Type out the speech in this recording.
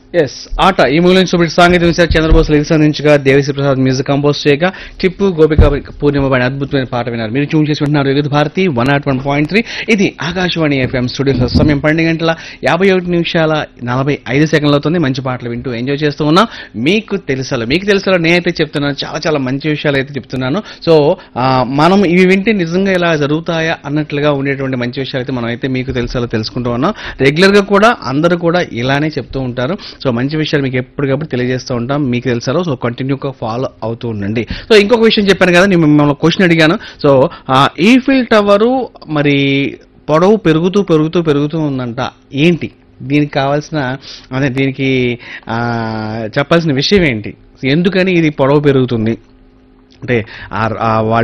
yes ఆట ఈ movie నుంచి సూపర్ సాంగీతం విశాఖ చంద్రబోస్ లిరిక్స్ అందించగా దేవిశ్రీ ప్రసాద్ మ్యూజిక్ కంపోజ్ చేయగా టిప్పు గోపిక పూర్ణిమ పైన అద్భుతమైన పాట విన్నారు మీరు చూన్ చేసి వింటున్నారు Vividh Bharati one naught one point three ఇది ఆకాశవాణి ఎఫ్ఎం స్టూడియో సమయం పన్నెండు గంటల యాభై ఒకటి నిమిషాల నలభై ఐదు సెకండ్లు అవుతుంది మంచి పాటలు వింటూ ఎంజాయ్ చేస్తూ ఉన్నాం మీకు తెలుసలో మీకు తెలుసలో నేనైతే చెప్తున్నాను చాలా చాలా మంచి విషయాలు అయితే చెప్తున్నాను సో ఆ, మనం ఇవి వింటే నిజంగా ఇలా జరుగుతాయా అన్నట్లుగా ఉండేటువంటి మంచి విషయాలు అయితే మనం అయితే మీకు తెలుసలో తెలుసుకుంటూ ఉన్నాం రెగ్యులర్ గా కూడా అందరూ కూడా ఇలానే చెప్తూ ఉంటారు సో మంచి విషయాలు మీకు ఎప్పటికప్పుడు తెలియజేస్తూ ఉంటాం మీకు తెలుసాలో సో కంటిన్యూగా ఫాలో అవుతూ ఉండండి సో ఇంకొక విషయం చెప్పాను కదా నేను మిమ్మల్ని క్వశ్చన్ అడిగాను సో ఈఫిల్ టవరు మరి పొడవు పెరుగుతూ పెరుగుతూ పెరుగుతూ ఉందంట ఏంటి దీనికి కావాల్సిన అదే దీనికి ఆ, చెప్పాల్సిన విషయం ఏంటి ఎందుకని ఇది పొడవు పెరుగుతుంది అంటే ఆ- ఆ వాళ్ళ